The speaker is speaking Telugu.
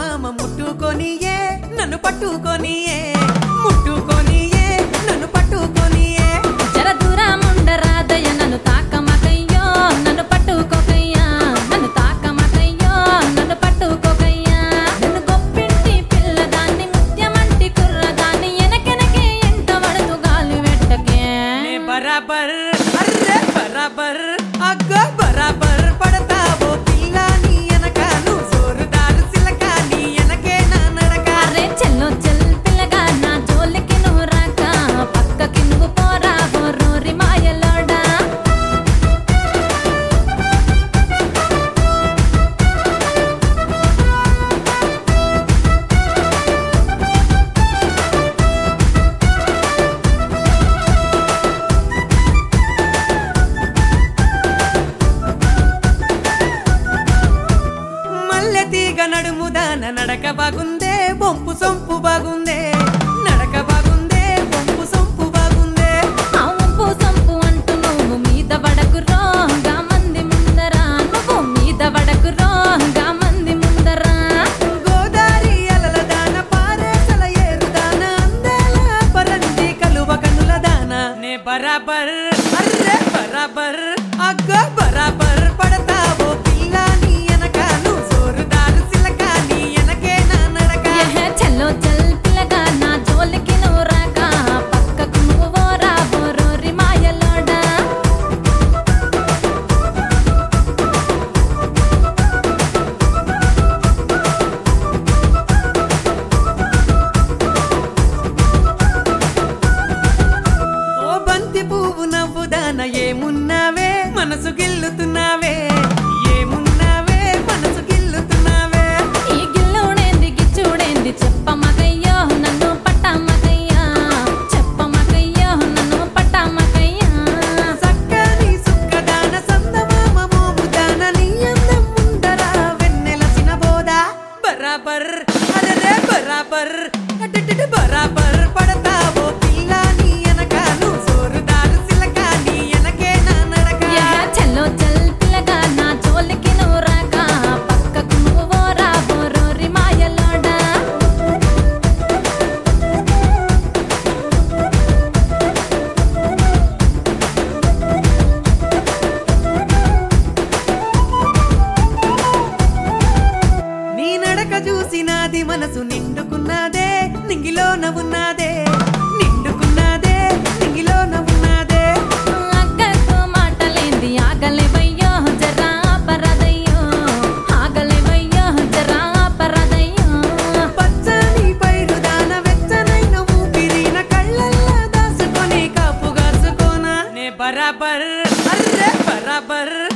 చందమామ ముట్టుకొనియే నన్ను పట్టుకొనియే ముట్టుకొనియే నన్ను పట్టుకొనియే జర దూరముండరాదయ్య నన్ను తాకమకయ్యో నన్ను పట్టుకోకయ్యా నన్ను తాకమకయ్యో నన్ను పట్టుకోకయ్యా నన్ను గొప్పింటి పిల్లదాన్ని ముత్యమంటి కుర్రదాన్ని ఎనకెనకే ఎంట పడుతూ గాలి వెట్టకే నే బరాబర్ అర్రే బరాబర్ అగ్గ బరాబర్ పడతావో పిల్ల నీ ఎనక నువ్వు సోరుదారు సిలక నీ ఎనకే నా నడక అరే చెల్లో చెల్ పిల్లగా నా జోలికి నువ్వు రాక పక్కకి నువ్వు పోరా బోరోరి మాయలోడా మల్లె తీగ నడుముదాన నడక బాగుందే బొంపు సొంపు బాగుందే నడక బాగుందే బొంపు సొంపు బాగుందే ఆ ఉంపు సంపు అంటూ నువ్వు మీద పడకురో గా మంది ముందరా నువ్వు మీద పడకురో గా మంది ముందరా గోదారి అలల దాన పారేసల ఏరుదాన అందేల పరంజి కలువ కనుల దాన నే బరాబర్ అర్రే బరాబర్ అగ్గ బరాబర్ పడతావో పిల్ల నీ ఎనక నువ్వు సోరుదారు సిలక నీ ఎనకే నా నడక ఎహె చెల్లో చెల్ పిల్లగా నా జోలికి నువ్వు రాక పక్కకు నువ్వు పోరా బోరోరి మాయలోడా ఓ బంతి పువ్వు నవ్వుదాన ఏమున్నావే మనసు గిల్లుతున్నావే ఏమున్నావే మనసు గిల్లుతున్నావే ఈ గిల్లుడేంది గిచ్చుడేంది చెప్పమకయ్యో నన్ను పట్టమకయ్యా చెప్పమకయ్యో నన్ను పట్టమకయ్యా సక్కని సుక్కదాన సందమామ మోముదాన నీ అందం ముందర వెన్నెల సినబోదా బరాబర్ అరరే బరాబర్ అటటట బరాబర్ పడతావో పిల్ల నీ ఎనక నువ్వు సోరుదారు సిలక నీ ఎనకే నా నడక ఎహె చెల్లో చెల్ పిల్లగా నా జోలికి నువ్వు రాక పక్కకు నువ్వు పోరా బోరోరి మాయలోడా నీ నడక చూసినాది మనసు నిండుకున్నదే నింగిలో నవ్వున్నదే నిండుకున్నదే నింగిలో నవ్వున్నదే అక్కకు మాటలేంది ఆగలేవయ్యో జరా పరదయ్యో ఆగలేవయ్యో జరా పరదయ్యో పచ్చని పైరుదాన వెచ్చనైన ఊపిరిన కళ్ళల్లా దాసుకొని కాపు కాసుకోనా నే బరాబర్ అర్రే బరాబర్